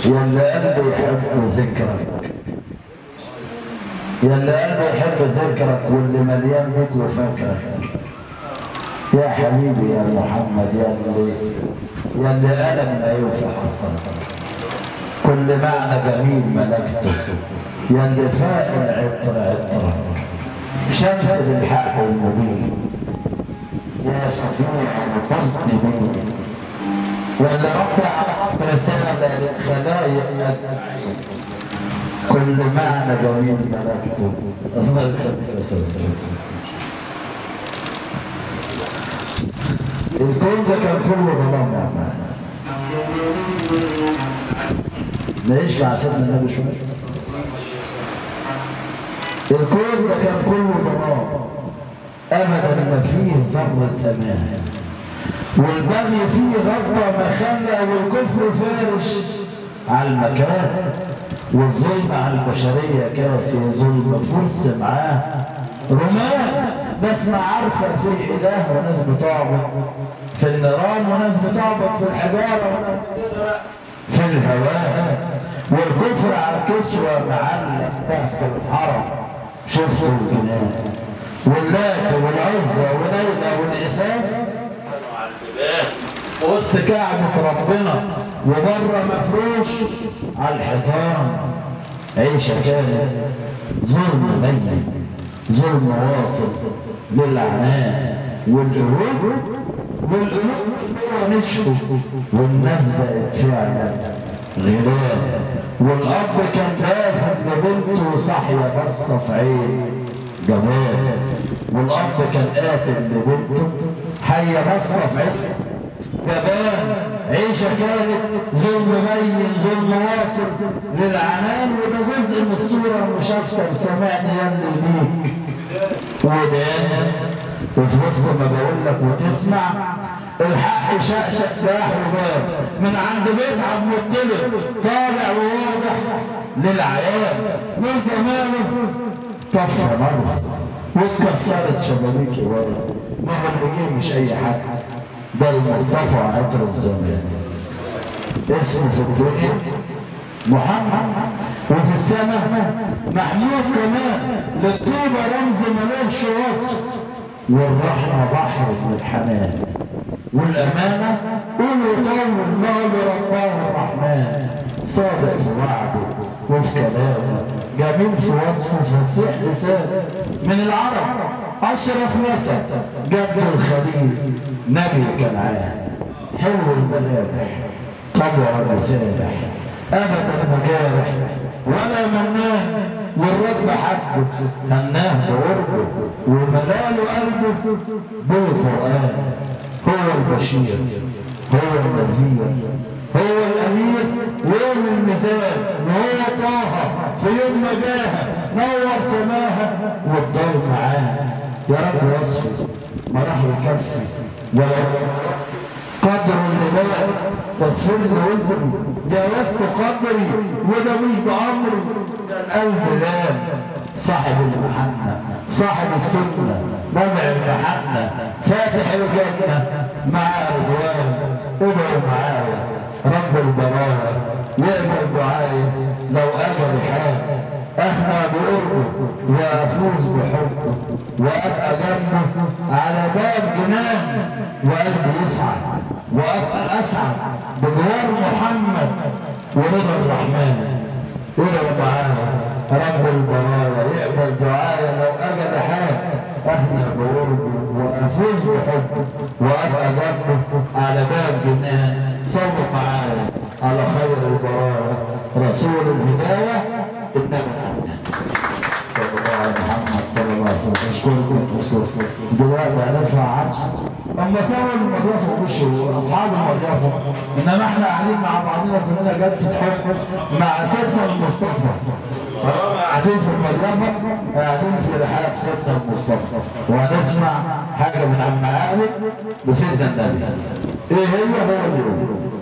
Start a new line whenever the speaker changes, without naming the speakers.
يا اللي قلبي يحب ذكرك يا اللي قلبي يحب ذكرك واللي مليان بيك وفاكرك يا حبيبي يا محمد يا اللي يا اللي قلم لا يوفي حصرك كل معنى جميل ملكته يا اللي فاق العطر عطرك شمس للحق المبين يا شفيع المذنبين واللي ربي عرض رسالة للخلائق كل معنى جميل ملكته الله يخليك يا سيدي الكون ده كان كله ظلام يا عم نعيش مع سيدنا النبي شويه الكون ده كان كله ظلام ابدا ما فيه ذره امان والبغي فيه غطى مخلة والكفر فارش على المكان والظلم على البشرية كاسي ظلم فرس معاه رمان ناس ما عارفة في إله وناس بتعبد في النيران وناس بتعبد في الحجارة وناس بتغرق في الهواء والكفر على الكسوة معلق ده في الحرم شفتوا الجنان واللات والعزة وليلى والإساف في وسط كعبة ربنا وبره مفروش على الحيطان عيشة كانت ظلم بين ظلم واصل للعناء والقلوب والقلوب هو نشفوا والناس بقت فعلا غلاب والأب كان دافن لبنته صاحية بصة في عين جمال والأب كان قاتل لبنته حية بصة في عين جبان عيشة كانت ظلم بين ظلم واصل للعنان وده جزء من الصورة المشكل سمعني يملي ليك ودان وفي وسط ما بقول لك وتسمع الحق شقشق باح وباب من عند بيت عبد المطلب طالع وواضح للعيان من جماله طفى مرة واتكسرت شبابيك ورا ما هو اللي جه مش اي حد ده المصطفى عطر الزمان اسمه في الدنيا محمد وفي السماء محمود كمان للطوبة رمز ملوش وصف والرحمة بحر من الحنان والأمانة قولوا طول الله لرباه الرحمن صادق في وعده وفي كلامه جميل في وصفه فصيح لسانه من العرب أشرف نسب جد الخليل نبي كنعان حلو الملامح طبع المسامح أبدا مجارح ولا مناه والرب حبه هناه بقربه وملاله قلبه بالقرآن هو البشير هو النذير هو الأمير ويوم الميزان وهو طه في يوم ما جاها نور سماها والضوء معاه يا رب وصفه ما راح يكفي ولو قدر اللباء تغفر لي وزري جاوزت قدري وده مش بأمري ده القلب لام صاحب المحنة صاحب السنة نبع المحنة فاتح الجنة مع رضوان ادعوا معايا رب البرايا يقبل دعايا لو اجل حال احنا بقربه وافوز بحبه وابقى جنبه على باب جنان وقلبي يسعد وابقى اسعد بجوار محمد ورضا الرحمن ادعوا معايا رب البرايا يقبل دعايا لو اجل حال احنا بقربه وافوز بحبه وابقى جنبه على باب جنان صلوا معايا على خير البرايا رسول الهدايه النبي صلى الله على محمد صلى الله عليه وسلم اشكركم اشكركم دلوقتي هنسمع عزف اما سووا المضيافه مشوا اصحاب المضيافه انما احنا قاعدين مع بعضنا كلنا جلسه حب مع سيدنا المصطفى قاعدين في المضيافه قاعدين في رحاب سيدنا المصطفى وهنسمع حاجه من عم علي بسيدنا النبي ايه هي هو اللي يقول